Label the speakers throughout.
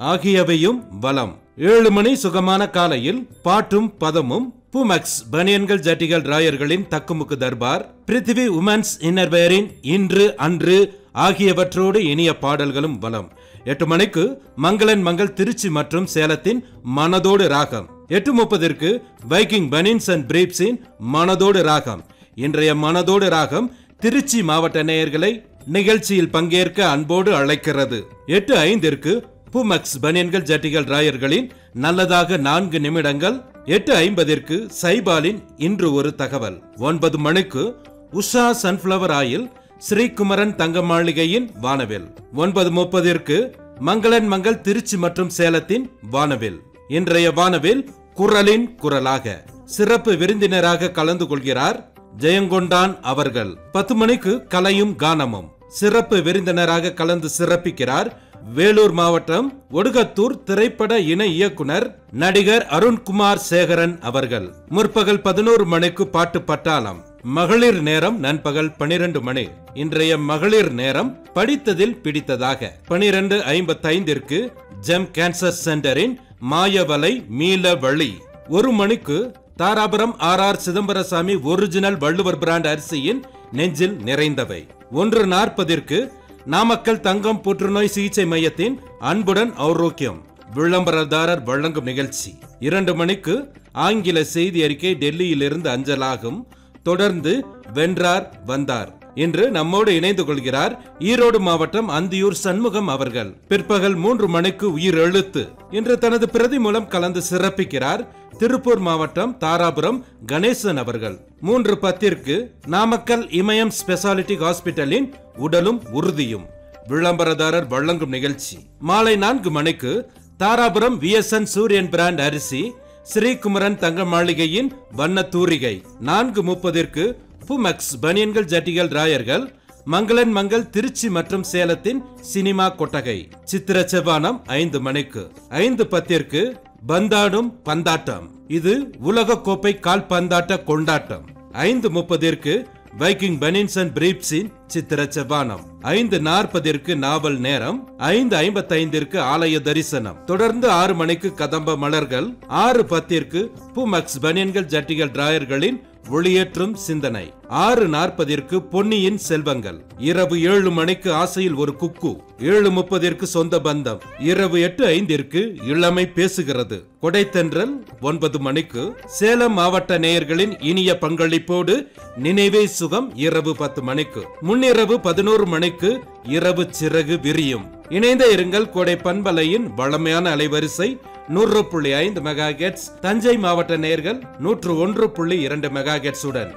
Speaker 1: ஆகியவையும் வலம் ஏழு மணி சுகமான காலையில் பாட்டும் பதமும் புமக்ஸ் பனியன்கள் ஜட்டிகள் ராயர்களின் தக்குமுக்கு தர்பார் பிருத்திவி உமன்ஸ் இன்னர்வேரின் இன்று அன்று ஆகியவற்றோடு இனிய பாடல்களும் வலம் எட்டு மணிக்கு மங்களன் மங்கள் திருச்சி மற்றும் சேலத்தின் மனதோடு ராகம் எட்டு முப்பதிற்கு வைக்கிங் பனின்ஸ் அண்ட் பிரீப்ஸின் மனதோடு ராகம் இன்றைய மனதோடு ராகம் திருச்சி மாவட்ட நேயர்களை நிகழ்ச்சியில் பங்கேற்க அன்போடு அழைக்கிறது எட்டு ஐந்திற்கு புமக்ஸ் பனியன்கள் ஜட்டிகள் ராயர்களின் நல்லதாக நான்கு நிமிடங்கள் எட்டு ஐம்பதிற்கு சைபாலின் இன்று ஒரு தகவல் ஒன்பது மணிக்கு உஷா சன்ஃபிளவர் ஆயில் ஸ்ரீகுமரன் தங்க மாளிகையின் வானவில் ஒன்பது முப்பதிற்கு மங்களன் மங்கள் திருச்சி மற்றும் சேலத்தின் வானவில் இன்றைய வானவில் குரலின் குரலாக சிறப்பு விருந்தினராக கலந்து கொள்கிறார் ஜெயங்கொண்டான் அவர்கள் பத்து மணிக்கு கலையும் கானமும் சிறப்பு விருந்தினராக கலந்து சிறப்பிக்கிறார் வேலூர் மாவட்டம் ஒடுகத்தூர் திரைப்பட இணை இயக்குனர் நடிகர் அருண்குமார் சேகரன் அவர்கள் முற்பகல் பதினோரு மணிக்கு பாட்டு பட்டாளம் மகளிர் நேரம் நண்பகல் பனிரெண்டு மணி இன்றைய மகளிர் நேரம் படித்ததில் பிடித்ததாக பனிரெண்டு ஐம்பத்தைந்திற்கு ஜெம் கேன்சர் சென்டரின் மாயவலை மீள வழி ஒரு மணிக்கு Dharapuram R R Chidambarasamy original Valluvar brand அரிசியின் நெஞ்சில் நிறைந்தவை ஒன்று நாற்பதிற்கு நாமக்கல் தங்கம் புற்றுநோய் சிகிச்சை மையத்தின் அன்புடன் ஆரோக்கியம் விளம்பரதாரர் வழங்கும் நிகழ்ச்சி இரண்டு மணிக்கு ஆங்கில செய்தி அறிக்கை டெல்லியிலிருந்து அஞ்சலாகும் தொடர்ந்து வென்றார் வந்தார் இன்று நம்மோடு இணைந்து கொள்கிறார் ஈரோடு மாவட்டம் அந்தியூர் சண்முகம் அவர்கள் பிற்பகல் மூன்று மணிக்கு உயிர் எழுத்து இன்று தனது பிரதி மூலம் கலந்து சிறப்பிக்கிறார் திருப்பூர் மாவட்டம் தாராபுரம் கணேசன் அவர்கள் மூன்று பத்திற்கு நாமக்கல் இமயம் ஸ்பெஷாலிட்டி ஹாஸ்பிட்டலின் உடலும் உறுதியும் விளம்பரதாரர் வழங்கும் நிகழ்ச்சி மாலை நான்கு மணிக்கு தாராபுரம் விஎஸ்என் சூரியன் பிராண்ட் அரிசி ஸ்ரீகுமரன் தங்க மாளிகையின் வண்ண தூரிகை நான்கு முப்பதிற்கு புமக்ஸ் பனியன்கள் ஜட்டிகள் ராயர்கள் மங்களன் மங்கள் திருச்சி மற்றும் சேலத்தின் சினிமா கொட்டகை சித்திர செவ்வானம் ஐந்து மணிக்கு ஐந்து பத்திற்கு பந்தாடும் பந்தாட்டம் இது உலக கோப்பை கால்பந்தாட்ட கொண்டாட்டம் ஐந்து முப்பதிற்கு வைக்கிங் பனின்ஸ் அண்ட் பிரீப்ஸின் சித்திர செவ்வானம் ஐந்து நாற்பதிற்கு நாவல் நேரம் ஐந்து ஐம்பத்தைந்திற்கு ஆலய தரிசனம் தொடர்ந்து ஆறு மணிக்கு கதம்ப மலர்கள் ஆறு பத்திற்கு புமக்ஸ் பனியன்கள் ஜட்டிகள் டிராயர்களின் ஒளியேற்றும் சிந்தனை ஆறு நாற்பதிற்கு பொன்னியின் செல்வங்கள் இரவு ஏழு மணிக்கு ஆசையில் ஒரு குக்கு ஏழு முப்பதிற்கு சொந்த பந்தம் இரவு எட்டு ஐந்திற்கு இளமை பேசுகிறது கொடைத்தென்றல் ஒன்பது மணிக்கு சேலம் மாவட்ட நேயர்களின் இனிய பங்களிப்போடு நினைவே சுகம் இரவு பத்து மணிக்கு முன்னிரவு பதினோரு மணிக்கு இரவு சிறகு விரியும் இணைந்த இருங்கள் கோடை பண்பலையின் வளமையான அலைவரிசை நூறு புள்ளி ஐந்து மெகா தஞ்சை மாவட்ட நேர்கள் நூற்று ஒன்று புள்ளி இரண்டு மெகா உடன்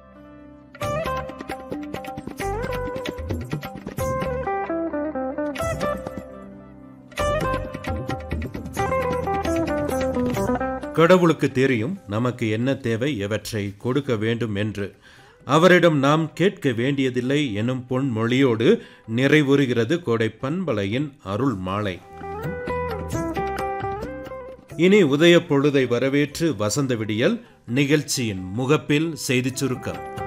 Speaker 1: கடவுளுக்கு தெரியும் நமக்கு என்ன தேவை எவற்றை கொடுக்க வேண்டும் என்று அவரிடம் நாம் கேட்க வேண்டியதில்லை எனும் பொன்மொழியோடு நிறைவுறுகிறது கோடை பண்பலையின் அருள் மாலை இனி உதய பொழுதை வரவேற்று வசந்த விடியல் நிகழ்ச்சியின் முகப்பில் செய்திச் சுருக்கம்